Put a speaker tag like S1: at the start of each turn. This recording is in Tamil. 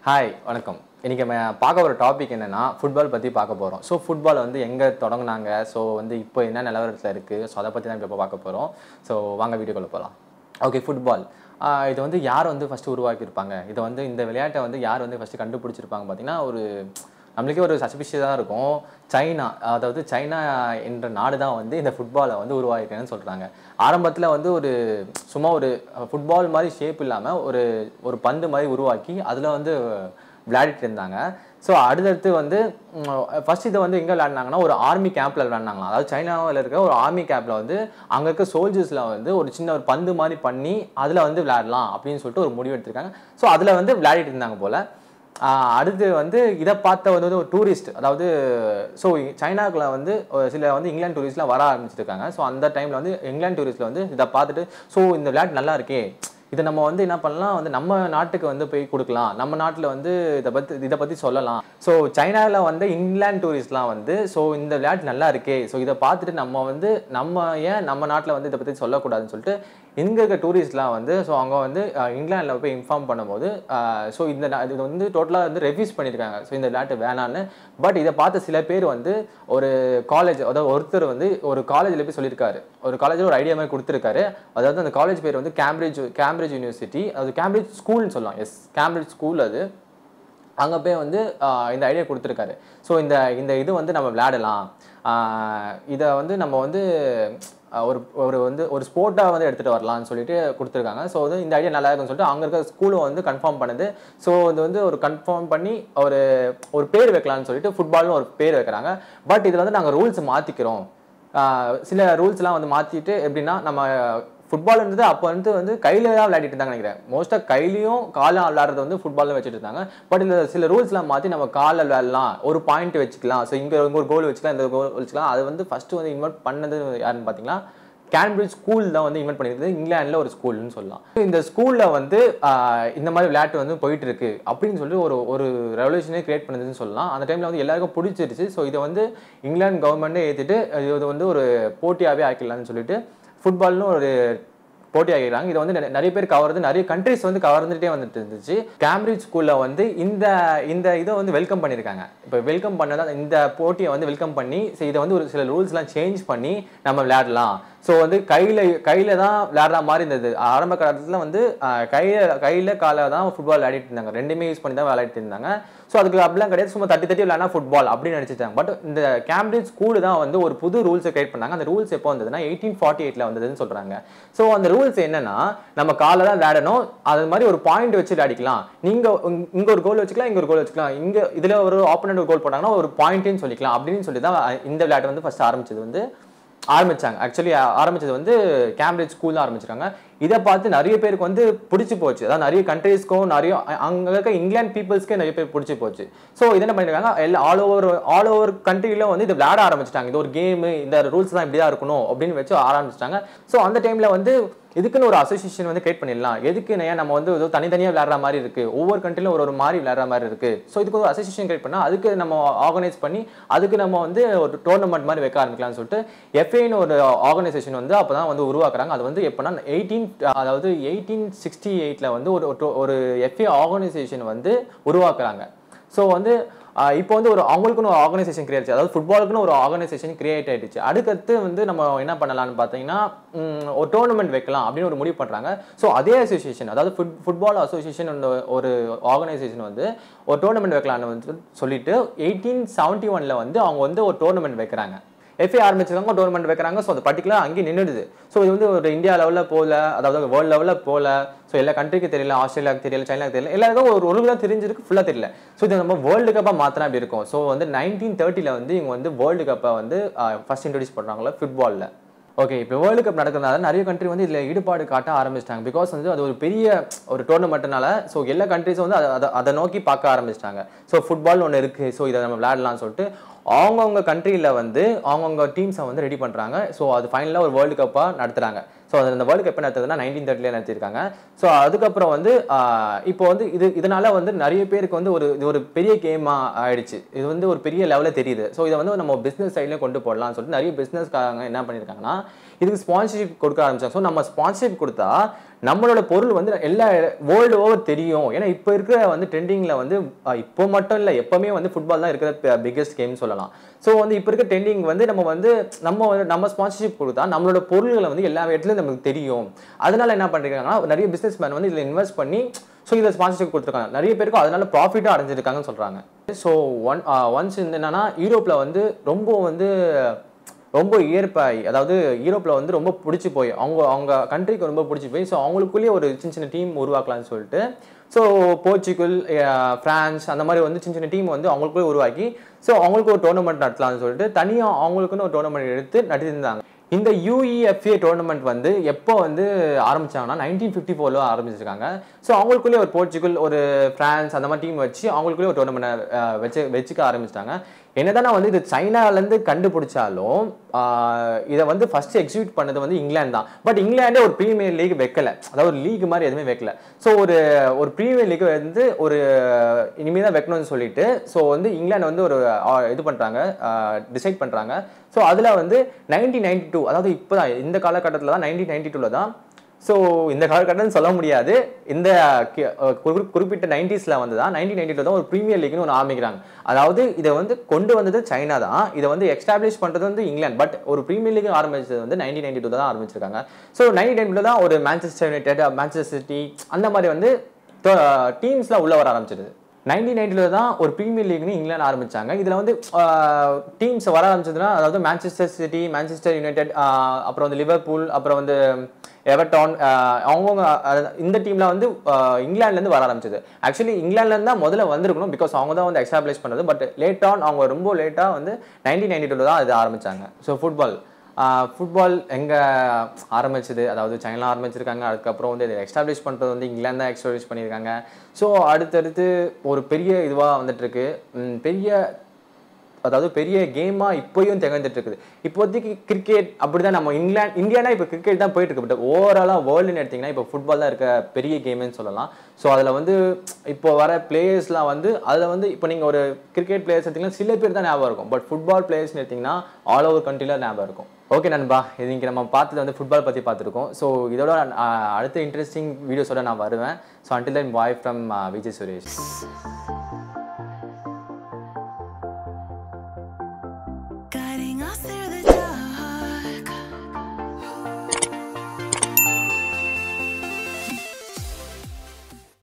S1: ஹாய் வணக்கம் இன்றைக்கி நம்ம பார்க்க ஒரு டாபிக் என்னென்னா ஃபுட்பால் பற்றி பார்க்க போகிறோம் ஸோ ஃபுட்பால் வந்து எங்கே தொடங்குனாங்க ஸோ வந்து இப்போ என்ன நிலவரத்தில் இருக்குது ஸோ அதை பற்றி தான் இப்போ பார்க்க போகிறோம் ஸோ வாங்க வீடியோக்குள்ள போகலாம் ஓகே ஃபுட்பால் இது வந்து யார் வந்து ஃபஸ்ட்டு உருவாக்கியிருப்பாங்க இதை வந்து இந்த விளையாட்டை வந்து யார் வந்து ஃபஸ்ட்டு கண்டுபிடிச்சிருப்பாங்க பார்த்தீங்கன்னா ஒரு நம்மளுக்கே ஒரு சஸ்பிஷியஸாக இருக்கும் சைனா அதாவது சைனா என்ற நாடு தான் வந்து இந்த ஃபுட்பாலை வந்து உருவாக்கிருக்கேன்னு சொல்கிறாங்க ஆரம்பத்தில் வந்து ஒரு சும்மா ஒரு ஃபுட்பால் மாதிரி ஷேப் இல்லாமல் ஒரு ஒரு பந்து மாதிரி உருவாக்கி அதில் வந்து விளையாடிட்டு இருந்தாங்க ஸோ அடுத்தடுத்து வந்து ஃபர்ஸ்ட் இதை வந்து எங்கே விளையாடினாங்கன்னா ஒரு ஆர்மி கேம்பில் விளையாடினாங்களாம் அதாவது சைனாவில் இருக்க ஒரு ஆர்மி கேம்பில் வந்து அங்கே இருக்க சோல்ஜர்ஸில் வந்து ஒரு சின்ன ஒரு பந்து மாதிரி பண்ணி அதில் வந்து விளையாடலாம் அப்படின்னு சொல்லிட்டு ஒரு முடிவு எடுத்திருக்காங்க ஸோ அதில் வந்து விளையாடிட்டு இருந்தாங்க போல் ஆஹ் அடுத்து வந்து இதை பார்த்த வந்து ஒரு டூரிஸ்ட் அதாவது ஸோ சைனாக்குள்ள வந்து ஒரு சில வந்து இங்கிலாந்து டூரிஸ்ட்லாம் வர ஆரம்பிச்சிருக்காங்க ஸோ அந்த டைமில் வந்து இங்கிலாந்து டூரிஸ்ட்டில் வந்து இதை பார்த்துட்டு ஸோ இந்த விளையாட்டு நல்லா இருக்கே இதை நம்ம வந்து என்ன பண்ணலாம் வந்து நம்ம நாட்டுக்கு வந்து போய் கொடுக்கலாம் நம்ம நாட்டில் வந்து இதை பற்றி இதை பற்றி சொல்லலாம் ஸோ சைனாவில் வந்து இங்கிலாந்து டூரிஸ்ட்லாம் வந்து ஸோ இந்த விளையாட்டு நல்லா இருக்கே ஸோ இதை பார்த்துட்டு நம்ம வந்து நம்ம ஏன் நம்ம நாட்டில் வந்து இதை பற்றி சொல்லக்கூடாதுன்னு சொல்லிட்டு இங்கே இருக்க டூரிஸ்ட்லாம் வந்து ஸோ அவங்க வந்து இங்கிலாந்தில் போய் இன்ஃபார்ம் பண்ணும்போது ஸோ இந்த நா- இது வந்து டோட்டலாக வந்து ரெஃப்யூஸ் பண்ணியிருக்காங்க ஸோ இந்த விளையாட்டு வேணான்னு பட் இதை பார்த்த சில பேர் வந்து ஒரு காலேஜ் அதாவது ஒருத்தர் வந்து ஒரு காலேஜில் போய் சொல்லியிருக்காரு ஒரு காலேஜில் ஒரு ஐடியா மாதிரி கொடுத்துருக்காரு அதாவது அந்த காலேஜ் பேர் வந்து கேம்பிரிட்ஜ் கேம்பிரிட்ஜ் யூனிவர்சிட்டி அது கேம்பிரிட்ஜ் ஸ்கூல்னு சொல்லலாம் எஸ் கேம்பிரிட்ஜ் ஸ்கூல் அது அங்கே போய் வந்து ஆஹ், இந்த ஐடியா கொடுத்துருக்காரு ஸோ இந்த இந்த இது வந்து நம்ம விளையாடலாம் ஆஹ், இதை வந்து நம்ம வந்து ஆஹ், ஒரு ஒரு வந்து ஒரு ஸ்போர்ட்டாக வந்து எடுத்துகிட்டு வரலாம்னு சொல்லிட்டு கொடுத்துருக்காங்க ஸோ வந்து இந்த ஐடியா நல்லா இருக்குன்னு சொல்லிட்டு அங்கே இருக்க ஸ்கூலும் வந்து கன்ஃபார்ம் பண்ணுது ஸோ இது வந்து ஒரு கன்ஃபார்ம் பண்ணி ஒரு ஒரு பேர் வைக்கலாம்னு சொல்லிட்டு ஃபுட்பால்னு ஒரு பேர் வைக்கிறாங்க பட் இதில் வந்து நாங்கள் ரூல்ஸ் மாற்றிக்கிறோம் சில ரூல்ஸ்லாம் வந்து மாற்றிட்டு எப்படின்னா நம்ம ஃபுட்பால்ன்றது அப்போ வந்து வந்து கையில தான் விளையாடிட்டு இருந்தாங்க நினைக்கிறேன் மோஸ்ட்டாக கையிலையும் காலம் விளையாடுறது வந்து ஃபுட்பாலில் வச்சுட்டு இருந்தாங்க பட் இந்த சில ரூல்ஸ்லாம் மாற்றி நம்ம காலில் விளையாடலாம் ஒரு பாயிண்ட் வச்சுக்கலாம் ஸோ இங்கே ஒரு கோல் வச்சுக்கலாம் இந்த கோல் வச்சுக்கலாம் அது வந்து ஃபஸ்ட்டு வந்து இன்வெர்ட் பண்ணது யாருன்னு பார்த்தீங்கன்னா கேம்பிரிட்ஜ் ஸ்கூல் தான் வந்து இன்வென்ட் பண்ணியிருந்தது இங்கிலாந்துல ஒரு ஸ்கூல்னு சொல்லலாம் இந்த ஸ்கூல்ல வந்து ஆஹ், இந்த மாதிரி விளையாட்டு வந்து போயிட்டு இருக்கு அப்படின்னு சொல்லி ஒரு ஒரு ரெவல்யூஷனே கிரியேட் பண்ணுதுன்னு சொல்லலாம் அந்த டைம்ல வந்து எல்லாருக்கும் பிடிச்சிருச்சு ஸோ இதை வந்து இங்கிலாந்து கவர்மெண்ட்டே ஏற்றிட்டு இது வந்து ஒரு போட்டியாகவே ஆக்கிடலாம்னு சொல்லிட்டு ஃபுட்பால்னு ஒரு போட்டி ஆகிடுறாங்க இதை வந்து நிறைய- நிறைய பேர் கவர்றது நிறைய கண்ட்ரிஸ் வந்து கவர்ந்துட்டே வந்துட்டு இருந்துச்சு கேம்பிரிட்ஜ் ஸ்கூல்ல வந்து இந்த இந்த இதை வந்து வெல்கம் பண்ணியிருக்காங்க இப்போ வெல்கம் பண்ணதா இந்த போட்டியை வந்து வெல்கம் பண்ணி so இதை வந்து ஒரு சில ரூல்ஸ்லாம் சேஞ்ச் பண்ணி நம்ம விளையாடலாம் ஸோ வந்து கையில் கையில் தான் விளையாடுற மாதிரி இருந்தது ஆரம்ப காலத்தில் வந்து கையில் கையில் காலை தான் ஃபுட்பால் விளையாடிட்டு இருந்தாங்க ரெண்டுமே யூஸ் பண்ணி தான் விளையாடிட்டு இருந்தாங்க ஸோ அதுக்கு அப்படிலாம் கிடையாது சும்மா தட்டி தட்டி விளையாடினா ஃபுட்பால் அப்படின்னு நினச்சிட்டாங்க பட் இந்த கேம்பிரிட்ஜ் ஸ்கூல் தான் வந்து ஒரு புது ரூல்ஸை கிரியேட் பண்ணாங்க அந்த ரூல்ஸ் எப்போ வந்ததுன்னா எயிட்டீன் ஃபார்ட்டி எயிட்டில் வந்ததுன்னு சொல்கிறாங்க ஸோ அந்த ரூல்ஸ் என்னன்னா நம்ம காலை தான் விளையாடணும் அது மாதிரி ஒரு பாயிண்ட் வச்சு விளையாடிக்கலாம் நீங்கள் இங்கே ஒரு கோல் வச்சுக்கலாம் இங்கே ஒரு கோல் வச்சுக்கலாம் இங்கே இதில் ஒரு ஆப்போனண்ட் ஒரு கோல் போட்டாங்கன்னா ஒரு பாயிண்ட்னு சொல்லிக்கலாம் அப்படின்னு சொல்லி தான் இந்த விளையாட்டு வந்து ஃபர்ஸ்ட் ஆரம்பிச்சது வந்து ஆரம்பிச்சாங்க ஆக்சுவலி ஆரம்பிச்சது வந்து கேம்பிரிட்ஜ் ஸ்கூல்ல ஆரம்பிச்சிருக்காங்க இதை பார்த்து நிறைய பேருக்கு வந்து பிடிச்சி போச்சு அதாவது நிறைய கண்ட்ரீஸ்க்கும் நிறைய அ- அங்க இருக்க இங்கிலாந்து பீப்புள்ஸ்க்கே நிறைய பேர் பிடிச்சி போச்சு ஸோ இது என்ன பண்ணிருக்காங்க எல்லா ஆல் ஓவர் ஆல் ஓவர் கண்ட்ரியில வந்து இது விளையாட ஆரம்பிச்சிட்டாங்க இது ஒரு கேம் இந்த ரூல்ஸ் தான் இப்படி தான் இருக்கணும் அப்படின்னு வச்சு ஆரம்பிச்சிட்டாங்க ஸோ அந்த டைம்ல வந்து இதுக்குன்னு ஒரு அசோசியேஷன் வந்து கிரியேட் பண்ணிடலாம் எதுக்கு ஏன் நம்ம வந்து ஏதோ தனித்தனியாக விளையாடுற மாதிரி இருக்கு ஒவ்வொரு கண்ட்ரிலும் ஒரு ஒரு மாதிரி விளையாடுற மாதிரி இருக்கு ஸோ இதுக்கு ஒரு அசோசியேஷன் கிரியேட் பண்ணால் அதுக்கு நம்ம ஆர்கனைஸ் பண்ணி அதுக்கு நம்ம வந்து ஒரு டோர்னமெண்ட் மாதிரி வைக்க ஆரம்பிக்கலாம்னு சொல்லிட்டு எஃப்ஏன்னு ஒரு ஆர்கனைசேஷன் வந்து அப்போ தான் வந்து உருவாக்குறாங்க அது வந்து எப்போனா எயிட்டீன் அதாவது எயிட்டீன் சிக்ஸ்டி எயிட்டில் வந்து ஒரு ஒரு- ஒரு எஃப்ஏ ஆர்கனைசேஷன் வந்து உருவாக்குறாங்க ஸோ வந்து ஆஹ் இப்போ வந்து ஒரு அவங்களுக்குன்னு ஒரு ஆர்கனைசேஷன் கிரியேட் ஆச்சு அதாவது ஃபுட்பாலுக்குன்னு ஒரு ஆர்கனைசேஷன் கிரியேட் ஆயிடுச்சு அடுத்தடுத்து வந்து நம்ம என்ன பண்ணலாம்னு பார்த்தீங்கன்னா ம், ஒரு டோர்னமெண்ட் வைக்கலாம் அப்படின்னு ஒரு முடிவு பண்ணுறாங்க ஸோ அதே அசோசியேஷன் அதாவது ஃபுட் ஃபுட்பால் அசோசியேஷன் ஒரு ஆர்கனைசேஷன் வந்து ஒரு டோர்னமெண்ட் வைக்கலாம்னு வந்து சொல்லிட்டு எயிட்டீன் செவன்ட்டி ஒனில் வந்து அவங்க வந்து ஒரு டோர்னமெண்ட் வைக்கிறாங்க எஃப்ஏ ஆரம்பிச்சிருக்காங்க டோர்னமெண்ட் வைக்கிறாங்க ஸோ அது பர்டிகுலர் அங்கேயே நின்றுடுது ஸோ இது வந்து ஒரு இந்தியா லெவலில் போகல அதாவது வேர்ல்டு லெவலில் போகல ஸோ எல்லா கண்ட்ரிக்கு தெரியல ஆஸ்திரேலியாவுக்கு தெரியல சைனாக்கு தெரியல எல்லாருக்கும் ஒரு ஒரு தான் தெரிஞ்சிருக்கு ஃபுல்லாக தெரியல ஸோ இது நம்ம வேர்ல்டு கப்பாக மாற்றினா அப்படி இருக்கும் ஸோ வந்து நைன்டீன் தேர்ட்டியில் வந்து இவங்க வந்து வேர்ல்டு கப்பை வந்து ஃபர்ஸ்ட் இன்ட்ரடியூஸ் பண்ணுறாங்களா ஃபுட்பாலில் ஓகே இப்போ வேர்ல்டு கப் நடக்கிறதுனால நிறைய கண்ட்ரி வந்து இதில் ஈடுபாடு காட்ட ஆரம்பிச்சிட்டாங்க பிகாஸ் வந்து அது ஒரு பெரிய ஒரு டோர்னமெண்ட்னால ஸோ எல்லா கண்ட்ரிஸும் வந்து அதை- அதை அதை நோக்கி பார்க்க ஆரம்பிச்சிட்டாங்க ஸோ ஃபுட்பால் ஒன்று இருக்குது ஸோ இதை நம்ம விளையாடலாம்னு சொல்லிட்டு அவங்கவுங்க கண்ட்ரியில் வந்து அவங்கவுங்க டீம்ஸை வந்து ரெடி பண்ணுறாங்க ஸோ அது ஃபைனலாக ஒரு வேர்ல்டு கப்பாக நடத்துகிறாங்க ஸோ அந்த வேர்ல்டு கப் நடத்துறதுனா நைன்டீன் தேர்ட்டிலே நடத்திருக்காங்க ஸோ அதுக்கப்புறம் வந்து ஆஹ், இப்போ வந்து இது இதனால வந்து நிறைய பேருக்கு வந்து ஒரு இது ஒரு பெரிய கேமாக ஆயிடுச்சு இது வந்து ஒரு பெரிய லெவலில் தெரியுது ஸோ இதை வந்து நம்ம பிஸ்னஸ் சைட்லேயும் கொண்டு போடலாம்னு சொல்லிட்டு நிறைய பிஸ்னஸ்காரங்க என்ன பண்ணியிருக்காங்கன்னா இதுக்கு ஸ்பான்சர்ஷிப் கொடுக்க ஆரம்பிச்சாங்க ஸோ நம்ம ஸ்பான்சர்ஷிப் கொடுத்தா நம்மளோட பொருள் வந்து எல்லா வேர்ல்டு ஓவர் தெரியும் ஏன்னா இப்போ இருக்கிற வந்து ட்ரெண்டிங்கில் வந்து அஹ், இப்போ மட்டும் இல்லை எப்பவுமே வந்து ஃபுட்பால் தான் இருக்கிற பிக்கெஸ்ட் கேம் சொல்லலாம் ஸோ வந்து இப்போ இருக்க ட்ரெண்டிங் வந்து நம்ம வந்து நம்ம வந்து நம்ம ஸ்பான்சர்ஷிப் கொடுத்தா நம்மளோட பொருள்களை வந்து எல்லா இடத்துலையும் நமக்கு தெரியும் அதனால என்ன பண்ணிருக்காங்கன்னா நிறைய பிஸ்னஸ் மேன் வந்து இதில் இன்வெஸ்ட் பண்ணி ஸோ இதில் ஸ்பான்சர்ஷிப் கொடுத்துருக்காங்க நிறைய பேருக்கு அதனால ப்ராஃபிட்டும் அடைஞ்சிருக்காங்கன்னு சொல்கிறாங்க ஸோ ஒன் ஒன்ஸ் என்னன்னா யூரோப்பில் வந்து ரொம்ப வந்து ரொம்ப இயற்பாய் அதாவது யூரோப்பில் வந்து ரொம்ப பிடிச்சி போய் அவங்க அவங்க கண்ட்ரிக்கு ரொம்ப பிடிச்சி போய் ஸோ அவங்களுக்குள்ளேயே ஒரு சின்ன சின்ன டீம் உருவாக்கலாம்னு சொல்லிட்டு ஸோ போர்ச்சுகல் அஹ், பிரான்ஸ் அந்த மாதிரி வந்து சின்ன சின்ன டீம் வந்து அவங்களுக்குள்ளே உருவாக்கி ஸோ அவங்களுக்கு ஒரு டோர்னமெண்ட் நடத்தலாம்னு சொல்லிட்டு தனியாக அவங்களுக்குன்னு ஒரு டோர்னமெண்ட் எடுத்து நடத்திருந்தாங்க இந்த யூஇஎஃப்ஏ டோர்னமெண்ட் வந்து எப்போ வந்து ஆரம்பிச்சாங்கன்னா நைன்டீன் ஃபிஃப்டி ஃபோரில் ஆரம்பிச்சிருக்காங்க ஸோ அவங்களுக்குள்ளே ஒரு போர்ச்சுகல் ஒரு பிரான்ஸ் அந்த மாதிரி டீம் வச்சு அவங்களுக்குள்ளே ஒரு டோர்னமெண்ட் வச்சு வச்சுக்க ஆரம்பிச்சிட்டாங்க என்னதான் நான் வந்து இது சைனாலேருந்து கண்டுபிடிச்சாலும் ஆஹ் இதை வந்து ஃபர்ஸ்ட் எக்ஸிக்யூட் பண்ணது வந்து இங்கிலாந்து தான் பட் இங்கிலாண்டே ஒரு ப்ரீமியர் லீக் வைக்கல அதாவது ஒரு லீக் மாதிரி எதுவுமே வைக்கல ஸோ ஒரு ஒரு ப்ரீமியர் லீக் வந்து ஒரு இனிமேல் தான் வைக்கணும்னு சொல்லிட்டு ஸோ வந்து இங்கிலாந்து வந்து ஒரு ஆஹ் இது பண்ணுறாங்க டிசைட் பண்ணுறாங்க ஸோ அதில் வந்து நைன்டீன் நைன்டி டூ அதாவது இப்போ தான் இந்த காலகட்டத்தில் தான் நைன்டீன் நைன்டி டூவில் தான் ஸோ இந்த காலகட்டம்னு சொல்ல முடியாது இந்த கி- அஹ் குறி- குறிப்பிட்ட நைன்டிஸில் வந்து தான் நைன்டீன் நைன்டி தான் ஒரு ப்ரீமியர் லீக்னு ஒன்று ஆரம்பிக்கிறாங்க அதாவது இதை வந்து கொண்டு வந்தது சைனா தான் இதை வந்து எஸ்டாப்ளிஷ் பண்ணுறது வந்து இங்கிலாந்து பட் ஒரு ப்ரீமியர் லீக் ஆரம்பிச்சது வந்து நைன்டீன் நைன்டி டூ தான் ஆரம்பிச்சிருக்காங்க ஸோ நைன்டீன் நைன்டி தான் ஒரு மேன்செஸ்டர் யுனைடெட் மேன்செஸ்டர் சிட்டி அந்த மாதிரி வந்து டீம்ஸ்லாம் உள்ள வர ஆரம்பிச்சிருது நைன்டீன் நைன்டியில் தான் ஒரு ப்ரீமியர் லீக்னு இங்கிலாந்து ஆரம்பிச்சாங்க இதில் வந்து டீம்ஸ் வர ஆரம்பிச்சதுன்னா அதாவது மேன்செஸ்டர் சிட்டி மேன்செஸ்டர் யுனைடெட் அப்புறம் வந்து லிவர்பூல் அப்புறம் வந்து எவர்டான் அவங்கவுங்க இந்த டீம்ல வந்து இங்கிலாந்துலேருந்து வர ஆரம்பிச்சது ஆக்சுவலி இங்கிலாந்துலேருந்து தான் முதல்ல வந்திருக்கணும் பிகாஸ் அவங்க தான் வந்து எஸ்டாப்ளிஷ் பண்ணது பட் லேட் ஆன் அவங்க ரொம்ப லேட்டாக வந்து நைன்டீன் நைன்டி டூவில் தான் இது ஆரம்பிச்சாங்க ஸோ ஃபுட்பால் ஃபுட்பால் எங்கே ஆரம்பிச்சது அதாவது சைனா ஆரம்பிச்சிருக்காங்க அதுக்கப்புறம் வந்து இதை எஸ்டாப்ளிஷ் பண்ணுறது வந்து இங்கிலாந்து தான் எஸ்டாப்ளிஷ் பண்ணியிருக்காங்க ஸோ அடுத்தடுத்து ஒரு பெரிய இதுவாக வந்துட்டு இருக்கு ம், பெரிய அதாவது பெரிய கேமாக இப்போயும் திகழ்ந்துட்டு இருக்குது இப்போதைக்கு கிரிக்கெட் அப்படி தான் நம்ம இங்கிலாந்து இந்தியானா இப்போ கிரிக்கெட் தான் போயிட்டு இருக்கு பட் ஓவராலாக வேர்ல்டுன்னு எடுத்திங்கன்னா இப்போ ஃபுட்பால் தான் இருக்க பெரிய கேம்னு சொல்லலாம் ஸோ அதில் வந்து இப்போ வர பிளேயர்ஸ்லாம் வந்து அதில் வந்து இப்போ நீங்கள் ஒரு கிரிக்கெட் பிளேயர்ஸ் எடுத்திங்கன்னா சில பேர் தான் ஞாபகம் இருக்கும் பட் ஃபுட்பால் பிளேயர்ஸ்னு எடுத்திங்கன்னா ஆல் ஓவர் கண்ட்ரியில் ஞாபகம் இருக்கும் ஓகே நண்பா இன்னைக்கு நம்ம பார்த்தது வந்து ஃபுட்பால் பற்றி பார்த்துருக்கோம் ஸோ இதோட ஆஹ், அடுத்த இன்ட்ரெஸ்டிங் வீடியோஸோட நான் வருவேன் so until then bye from Vijay Suresh
S2: Guiding us through the